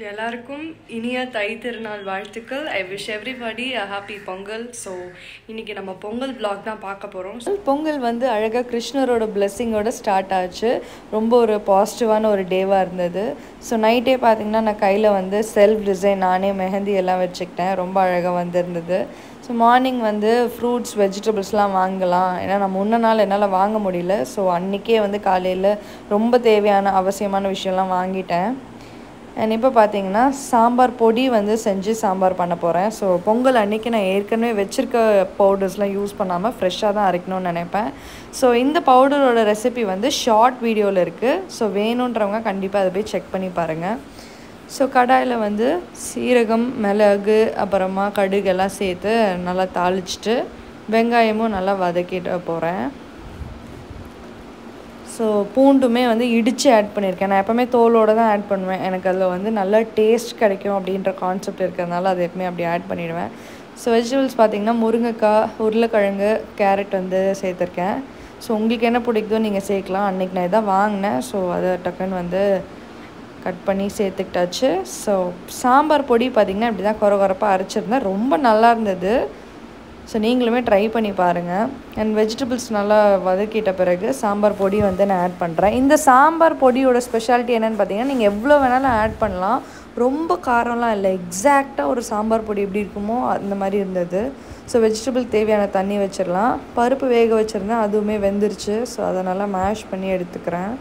எல்லாருக்கும் இனிய தை திருநாள் வாழ்த்துக்கள் I wish everybody a happy Pongal so இன்னைக்கு நம்ம பொங்கல் vlog தான் பார்க்க போகிறோம் பொங்கல் வந்து அழகாக கிருஷ்ணரோட பிளெஸ்ஸிங்கோட ஸ்டார்ட் ஆச்சு ரொம்ப ஒரு பாசிட்டிவான ஒரு டேவாக இருந்தது ஸோ நைட்டே பார்த்தீங்கன்னா நான் கையில் வந்து செல்ஃப் டிசைன் நானே மெஹந்தி எல்லாம் வச்சுக்கிட்டேன் ரொம்ப அழகாக வந்திருந்தது ஸோ மார்னிங் வந்து ஃப்ரூட்ஸ் வெஜிடபிள்ஸ்லாம் வாங்கலாம் ஏன்னா நான் முன்ன நாள் என்னால் வாங்க முடியல ஸோ அன்றைக்கே வந்து காலையில் ரொம்ப தேவையான அவசியமான விஷயம்லாம் வாங்கிட்டேன் அண்ட் இப்போ பார்த்தீங்கன்னா சாம்பார் பொடி வந்து செஞ்சு சாம்பார் பண்ண போகிறேன் ஸோ பொங்கல் அன்னைக்கு நான் ஏற்கனவே வச்சுருக்க பவுடர்ஸ்லாம் யூஸ் பண்ணாமல் ஃப்ரெஷ்ஷாக தான் அரைக்கணும்னு நினைப்பேன் ஸோ இந்த பவுடரோட ரெசிபி வந்து ஷார்ட் வீடியோவில் இருக்குது ஸோ வேணுன்றவங்க கண்டிப்பாக அதை போய் செக் பண்ணி பாருங்கள் ஸோ கடாயில் வந்து சீரகம் மிளகு அப்புறமா கடுகு எல்லாம் சேர்த்து நல்லா தாளிச்சிட்டு வெங்காயமும் நல்லா வதக்கிட்டு போகிறேன் ஸோ பூண்டுமே வந்து இடித்து ஆட் பண்ணியிருக்கேன் நான் எப்போவுமே தோலோடு தான் ஆட் பண்ணுவேன் எனக்கு அதில் வந்து நல்ல டேஸ்ட் கிடைக்கும் அப்படின்ற கான்செப்ட் இருக்கிறதுனால அதை எப்பவுமே அப்படி ஆட் பண்ணிடுவேன் ஸோ வெஜிடபிள்ஸ் பார்த்திங்கன்னா முருங்கைக்காய் உருளைக்கிழங்கு கேரட் வந்து சேர்த்துருக்கேன் ஸோ உங்களுக்கு என்ன பிடிக்குதோ நீங்கள் சேர்க்கலாம் அன்றைக்கி நான் இதான் வாங்கினேன் ஸோ அதை டக்குன்னு வந்து கட் பண்ணி சேர்த்துக்கிட்டாச்சு ஸோ சாம்பார் பொடி பார்த்திங்கன்னா இப்படி தான் குறை குறைப்பாக அரைச்சிருந்தேன் ரொம்ப நல்லா இருந்தது ஸோ நீங்களுமே ட்ரை பண்ணி பாருங்கள் அண்ட் வெஜிடபிள்ஸ் நல்லா வதக்கிட்ட பிறகு சாம்பார் பொடி வந்து நான் ஆட் பண்ணுறேன் இந்த சாம்பார் பொடியோட ஸ்பெஷாலிட்டி என்னென்னு பார்த்தீங்கன்னா நீங்கள் எவ்வளோ வேணாலும் ஆட் பண்ணலாம் ரொம்ப காரம்லாம் இல்லை எக்ஸாக்டாக ஒரு சாம்பார் பொடி எப்படி இருக்குமோ அந்த மாதிரி இருந்தது ஸோ வெஜிடபிள் தேவையான தண்ணி வச்சிடலாம் பருப்பு வேக வச்சுருந்தேன் அதுவுமே வெந்துருச்சு ஸோ அதை நல்லா மேஷ் பண்ணி எடுத்துக்கிறேன்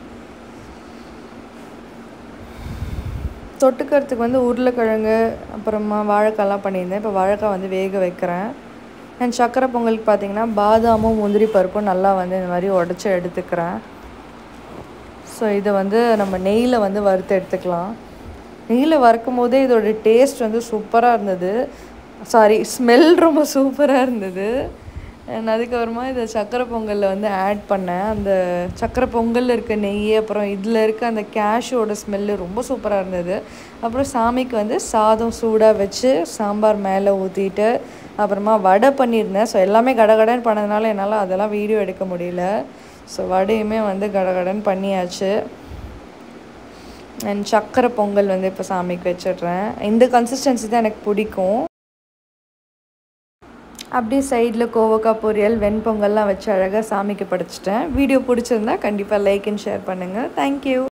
தொட்டுக்கிறதுக்கு வந்து உருளைக்கிழங்கு அப்புறமா வாழைக்காய்லாம் பண்ணியிருந்தேன் இப்போ வாழைக்காய் வந்து வேக வைக்கிறேன் அண்ட் சக்கரை பொங்கலுக்கு பார்த்தீங்கன்னா பாதாமும் முந்திரி பருப்பும் நல்லா வந்து இந்த மாதிரி உடச்சி எடுத்துக்கிறேன் ஸோ இதை வந்து நம்ம நெய்யில் வந்து வறுத்து எடுத்துக்கலாம் நெய்யில் வறுக்கும் போதே இதோட டேஸ்ட் வந்து சூப்பராக இருந்தது சாரி ஸ்மெல் ரொம்ப சூப்பராக இருந்தது அண்ட் அதுக்கப்புறமா இதை சக்கரை பொங்கலில் வந்து ஆட் பண்ணேன் அந்த சக்கரை பொங்கலில் இருக்க நெய் அப்புறம் இதில் இருக்க அந்த கேஷோட ஸ்மெல்லு ரொம்ப சூப்பராக இருந்தது அப்புறம் சாமிக்கு வந்து சாதம் சூடாக வச்சு சாம்பார் மேலே ஊற்றிட்டு அப்புறமா வடை பண்ணியிருந்தேன் ஸோ எல்லாமே கடகடன்னு பண்ணதுனால என்னால் அதெல்லாம் வீடியோ எடுக்க முடியல ஸோ வடையுமே வந்து கடகடன்னு பண்ணியாச்சு அண்ட் சக்கரை பொங்கல் வந்து இப்போ சாமிக்கு வச்சிடுறேன் இந்த கன்சிஸ்டன்சி தான் எனக்கு பிடிக்கும் அப்படியே சைடில் கோவக்காய் பொரியல் வெண்பொங்கல்லாம் வச்சு அழகாக சாமிக்கு படைச்சிட்டேன் வீடியோ பிடிச்சிருந்தா கண்டிப்பாக லைக் அண்ட் ஷேர் பண்ணுங்கள் தேங்க்யூ